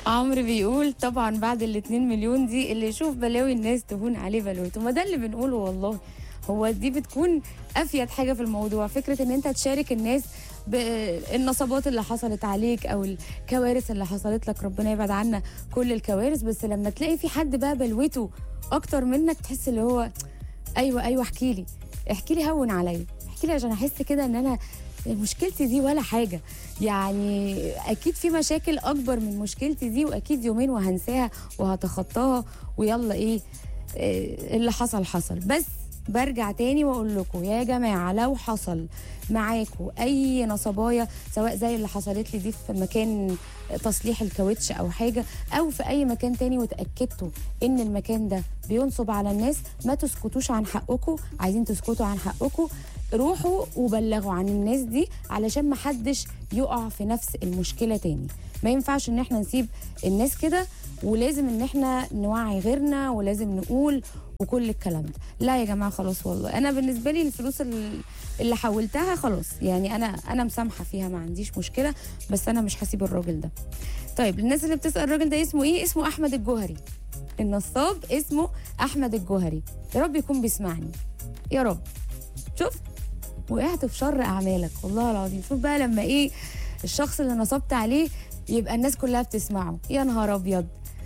عمرو بيقول طبعا بعد ال 2 مليون دي اللي يشوف بلاوي الناس تهون عليه بلوته ما ده اللي بنقوله والله هو دي بتكون افيد حاجه في الموضوع فكره ان انت تشارك الناس بالنصبات اللي حصلت عليك او الكوارث اللي حصلت لك ربنا يبعد عنا كل الكوارث بس لما تلاقي في حد بقى بلوته اكتر منك تحس اللي هو ايوه ايوه احكي لي احكي لي هون عليا احكي لي عشان احس كده ان انا مشكلتي دي ولا حاجه يعني اكيد في مشاكل اكبر من مشكلتي دي واكيد يومين وهنساها وهتخطاها ويلا ايه إيه اللي حصل حصل بس برجع تاني واقول لكم يا جماعه لو حصل معاكم اي نصبايا سواء زي اللي حصلت لي دي في مكان تصليح الكاوتش او حاجه او في اي مكان تاني وتاكدتوا ان المكان ده بينصب على الناس ما تسكتوش عن حقكم عايزين تسكتوا عن حقكم روحوا وبلغوا عن الناس دي علشان ما حدش يقع في نفس المشكله تاني ما ينفعش ان احنا نسيب الناس كده ولازم ان احنا نوعي غيرنا ولازم نقول وكل الكلام ده لا يا جماعه خلاص والله انا بالنسبه لي الفلوس ال- اللي حولتها خلاص يعني انا انا مسامحه فيها ما عنديش مشكله بس انا مش هسيب الراجل ده طيب الناس اللي بتسال الراجل ده اسمه ايه اسمه احمد الجوهري النصاب اسمه احمد الجوهري يا رب يكون بيسمعني يا رب شوف وقعت في شر اعمالك والله العظيم شوف بقى لما ايه الشخص اللي نصبت عليه يبقى الناس كلها بتسمعه يا نهار ابيض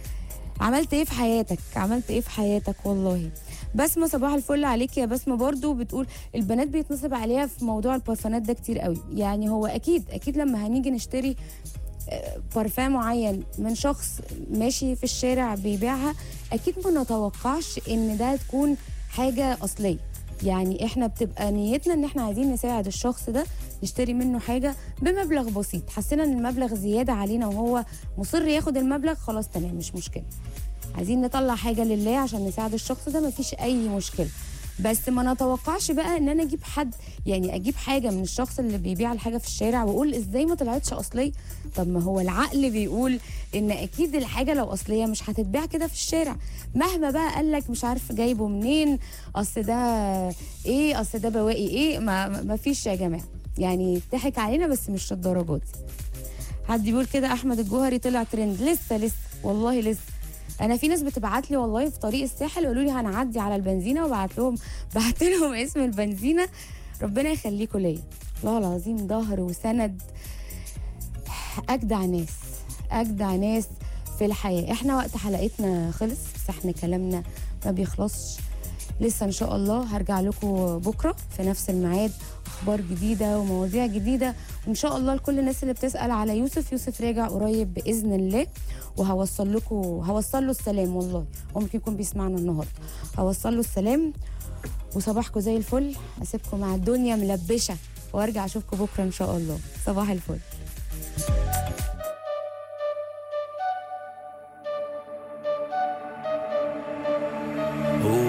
عملت ايه في حياتك عملت ايه في حياتك والله بسمة صباح الفل عليك يا بسمة برضو بتقول البنات بيتنصب عليها في موضوع البارفانات ده كتير قوي يعني هو اكيد اكيد لما هنيجي نشتري آه، بارفان معين من شخص ماشي في الشارع بيبيعها اكيد ما نتوقعش ان ده تكون حاجة اصلية يعني احنا بتبقى نيتنا ان احنا عايزين نساعد الشخص ده نشتري منه حاجة بمبلغ بسيط حسينا ان المبلغ زيادة علينا وهو مصر ياخد المبلغ خلاص تمام مش مشكلة عايزين نطلع حاجه لله عشان نساعد الشخص ده مفيش اي مشكله بس ما نتوقعش بقى ان انا اجيب حد يعني اجيب حاجه من الشخص اللي بيبيع الحاجه في الشارع واقول ازاي ما طلعتش اصليه طب ما هو العقل بيقول ان اكيد الحاجه لو اصليه مش هتتباع كده في الشارع مهما بقى قال لك مش عارف جايبه منين اصل ده ايه اصل ده بواقي ايه ما, ما فيش يا جماعه يعني ضحك علينا بس مش الدرجات دي حد بيقول كده احمد الجوهري طلع ترند لسه لسه والله لسه انا في ناس بتبعت لي والله في طريق الساحل يقولوا لي هنعدي على البنزينه وبعت لهم بعت لهم اسم البنزينه ربنا يخليكم ليا والله العظيم ظهر وسند اجدع ناس اجدع ناس في الحياه احنا وقت حلقتنا خلص بس احنا كلامنا ما بيخلصش لسه ان شاء الله هرجع لكم بكره في نفس الميعاد اخبار جديده ومواضيع جديده وان شاء الله لكل الناس اللي بتسال على يوسف يوسف راجع قريب باذن الله وهوصل لكم هوصل له السلام والله هو ممكن يكون بيسمعنا النهارده هوصل له السلام وصباحكم زي الفل اسيبكم مع الدنيا ملبشه وارجع اشوفكم بكره ان شاء الله صباح الفل